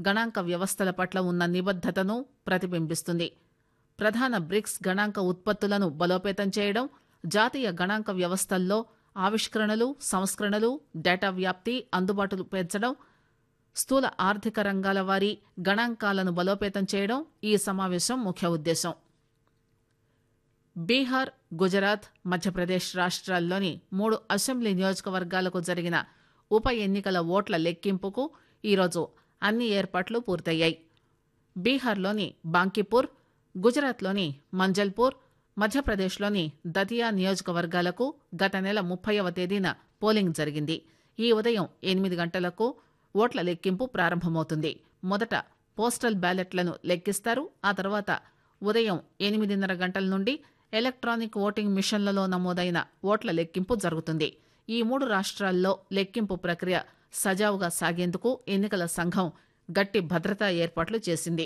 గణాంక వ్యవస్థల పట్ల ఉన్న నిబద్దతను ప్రతిబింబిస్తుంది ప్రధాన బ్రిక్స్ గణాంక ఉత్పత్తులను బలోపేతం చేయడం జాతీయ గణాంక వ్యవస్థల్లో ఆవిష్కరణలు సంస్కరణలు డేటా వ్యాప్తి అందుబాటులు పెంచడం స్థూల ఆర్థిక రంగాల వారి గణాంకాలను బలోపేతం చేయడం ఈ సమావేశం ముఖ్య ఉద్దేశం బీహార్ గుజరాత్ మధ్యప్రదేశ్ రాష్ట్రాల్లోని మూడు అసెంబ్లీ నియోజకవర్గాలకు జరిగిన ఉప ఎన్నికల ఓట్ల లెక్కింపుకు ఈరోజు అన్ని ఏర్పాట్లు పూర్తయ్యాయి బీహార్లోని బాంకీపూర్ గుజరాత్లోని మంజల్పూర్ మధ్యప్రదేశ్లోని దతియా నియోజకవర్గాలకు గత నెల ముప్పైవ తేదీన పోలింగ్ జరిగింది ఈ ఉదయం ఎనిమిది గంటలకు ఓట్ల లెక్కింపు ప్రారంభమవుతుంది మొదట పోస్టల్ బ్యాలెట్లను లెక్కిస్తారు ఆ తర్వాత ఉదయం ఎనిమిదిన్నర గంటల నుండి ఎలక్ట్రానిక్ ఓటింగ్ మిషన్లలో నమోదైన ఓట్ల లెక్కింపు జరుగుతుంది ఈ మూడు రాష్ట్రాల్లో లెక్కింపు ప్రక్రియ సజావుగా సాగేందుకు ఎన్నికల సంఘం గట్టి భద్రతా ఏర్పాట్లు చేసింది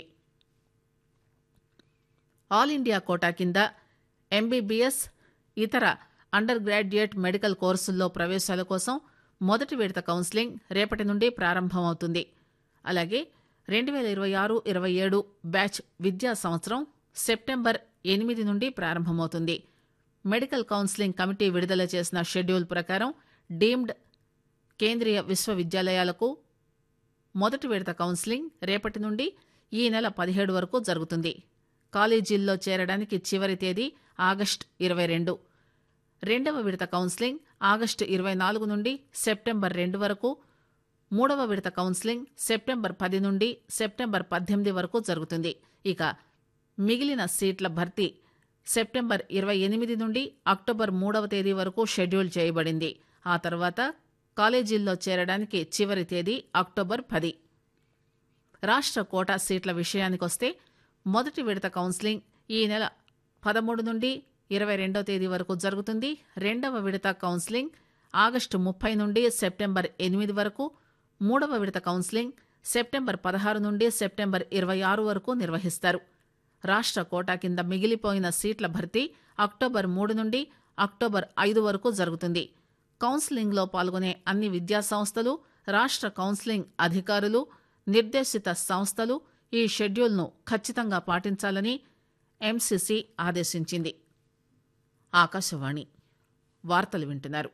ఆల్ ఇండియా కోటా కింద ఎంబీబీఎస్ ఇతర అండర్ గ్రాడ్యుయేట్ మెడికల్ కోర్సుల్లో ప్రవేశాల కోసం మొదటి విడత కౌన్సిలింగ్ రేపటి నుండి ప్రారంభమవుతుంది అలాగే రెండు వేల ఇరవై ఆరు ఇరవై ఏడు బ్యాచ్ విద్యా సంవత్సరం సెప్టెంబర్ ఎనిమిది నుండి ప్రారంభమవుతుంది మెడికల్ కౌన్సిలింగ్ కమిటీ విడుదల చేసిన షెడ్యూల్ ప్రకారం డీమ్డ్ కేంద్రీయ విశ్వవిద్యాలయాలకు మొదటి విడత కౌన్సిలింగ్ రేపటి నుండి ఈ నెల పదిహేడు వరకు జరుగుతుంది కాలేజీల్లో చేరడానికి చివరి తేదీ ఆగస్టు ఇరవై రెండు రెండవ విడత కౌన్సిలింగ్ ఆగస్టు ఇరవై నాలుగు నుండి సెప్టెంబర్ రెండు వరకు మూడవ విడత కౌన్సిలింగ్ సెప్టెంబర్ పది నుండి సెప్టెంబర్ పద్దెనిమిది వరకు జరుగుతుంది ఇక మిగిలిన సీట్ల భర్తీ సెప్టెంబర్ ఇరవై ఎనిమిది నుండి అక్టోబర్ మూడవ తేదీ వరకు షెడ్యూల్ చేయబడింది ఆ తర్వాత కాలేజీల్లో చేరడానికి చివరి తేదీ అక్టోబర్ పది రాష్ట్ర కోటా సీట్ల విషయానికొస్తే మొదటి విడత కౌన్సిలింగ్ ఈ నెల పదమూడు నుండి ఇరవై రెండో తేదీ వరకు జరుగుతుంది రెండవ విడత కౌన్సిలింగ్ ఆగస్టు ముప్పై నుండి సెప్టెంబర్ ఎనిమిది వరకు మూడవ విడత కౌన్సిలింగ్ సెప్టెంబర్ పదహారు నుండి సెప్టెంబర్ ఇరవై ఆరు వరకు నిర్వహిస్తారు రాష్ట్ర కోటా కింద మిగిలిపోయిన సీట్ల భర్తీ అక్టోబర్ మూడు నుండి అక్టోబర్ ఐదు వరకు జరుగుతుంది కౌన్సిలింగ్లో పాల్గొనే అన్ని విద్యా సంస్థలు రాష్ట్ర కౌన్సిలింగ్ అధికారులు నిర్దేశిత సంస్థలు ఈ షెడ్యూల్ను ఖచ్చితంగా పాటించాలని ఎంసీసీ ఆదేశించింది ఆకాశవాణి వార్తలు వింటున్నారు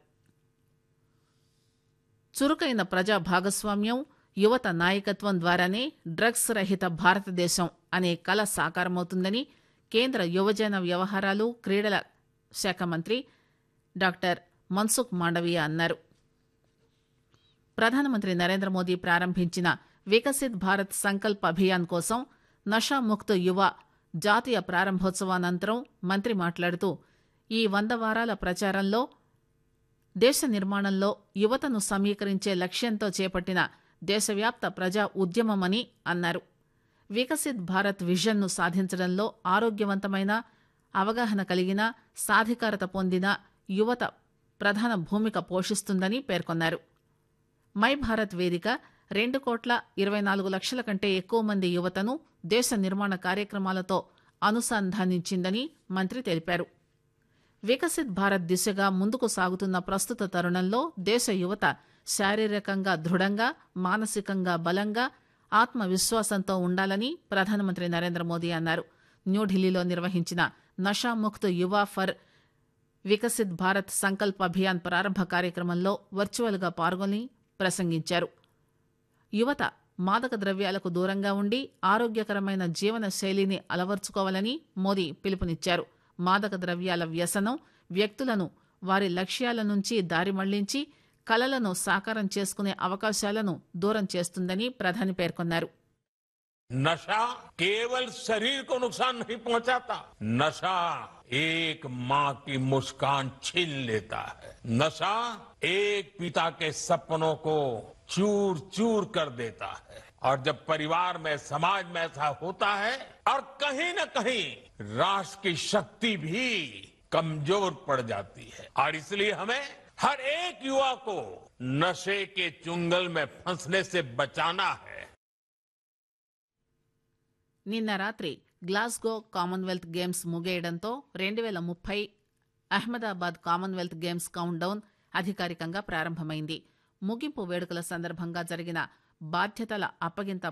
చురుకైన ప్రజా భాగస్వామ్యం యువత నాయకత్వం ద్వారానే డ్రగ్స్ రహిత భారతదేశం అనే కల సాకారమవుతుందని కేంద్ర యువజన వ్యవహారాలు క్రీడల శాఖ మంత్రి డాక్టర్ మన్సుఖ్ మాండవీయ అన్నారు ప్రధానమంత్రి నరేంద్ర మోదీ ప్రారంభించిన వికసిత్ భారత్ సంకల్ప్ అభియాన్ కోసం నషాముక్త్ యువ జాతీయ ప్రారంభోత్సవానంతరం మంత్రి మాట్లాడుతూ ఈ వంద వారాల ప్రచారంలో దేశ నిర్మాణంలో యువతను సమీకరించే లక్ష్యంతో చేపట్టిన దేశవ్యాప్త ప్రజా ఉద్యమమని అన్నారు వికసిత్ భారత్ విజన్ను సాధించడంలో ఆరోగ్యవంతమైన అవగాహన కలిగిన సాధికారత పొందిన యువత ప్రధాన భూమిక పోషిస్తుందని పేర్కొన్నారు మై భారత్ వేదిక రెండు కోట్ల ఇరవై నాలుగు లక్షల కంటే ఎక్కువ మంది యువతను దేశ నిర్మాణ కార్యక్రమాలతో అనుసంధానించిందని మంత్రి తెలిపారు వికసిత్ భారత్ దిశగా ముందుకు సాగుతున్న ప్రస్తుత తరుణంలో దేశ యువత శారీరకంగా దృఢంగా మానసికంగా బలంగా ఆత్మవిశ్వాసంతో ఉండాలని ప్రధానమంత్రి నరేంద్ర మోదీ అన్నారు న్యూఢిల్లీలో నిర్వహించిన నషాముక్త్ యువ ఫర్ వికసిత్ భారత్ సంకల్ప్ అభియాన్ ప్రారంభ కార్యక్రమంలో వర్చువల్గా పాల్గొని ప్రసంగించారు యువత మాదక ద్రవ్యాలకు దూరంగా ఉండి ఆరోగ్యకరమైన జీవన శైలిని అలవర్చుకోవాలని మోదీ పిలుపునిచ్చారు మాదక ద్రవ్యాల వ్యసనం వ్యక్తులను వారి లక్ష్యాల నుంచి దారి మళ్లించి కలలను సాకారం చేసుకునే అవకాశాలను దూరం చేస్తుందని ప్రధాని పేర్కొన్నారు नशा केवल शरीर को नुकसान नहीं पहुंचाता नशा एक माँ की मुस्कान छीन लेता है नशा एक पिता के सपनों को चूर चूर कर देता है और जब परिवार में समाज में ऐसा होता है और कहीं न कहीं राष्ट्र की शक्ति भी कमजोर पड़ जाती है और इसलिए हमें हर एक युवा को नशे के चुंगल में फंसने से बचाना है నిన్న రాత్రి గ్లాస్గో కామన్వెల్త్ గేమ్స్ ముగియడంతో రెండు వేల ముప్పై Ahmedabad Commonwealth Games countdown అధికారికంగా ప్రారంభమైంది ముగింపు వేడుకల సందర్భంగా జరిగిన బాధ్యతల అప్పగింత